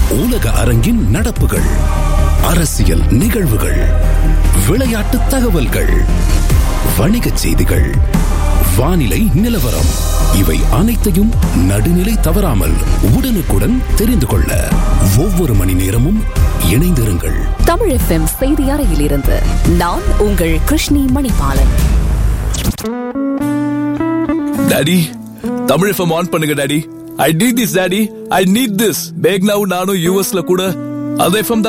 உலக அரங்கின் நடப்புகள் அரசியல் நிகழ்வுகள் விளையாட்டு தகவல்கள் வணிகச் செய்திகள் வானிலை நிலவரம் இவை அனைத்தையும் நடுநிலை தவறாமல் உடனுக்குடன் தெரிந்து கொள்ள ஒவ்வொரு மணி நேரமும் இணைந்திருங்கள் தமிழ் எஃப்எம் செய்தி அறையிலிருந்து நான் உங்கள் Krishni Manibalan daddy Tamil FM on பண்ணுங்க daddy I need this daddy I need this பேக்னாவும் நானும் யூஎஸ்ல கூட அது எஃப்எம்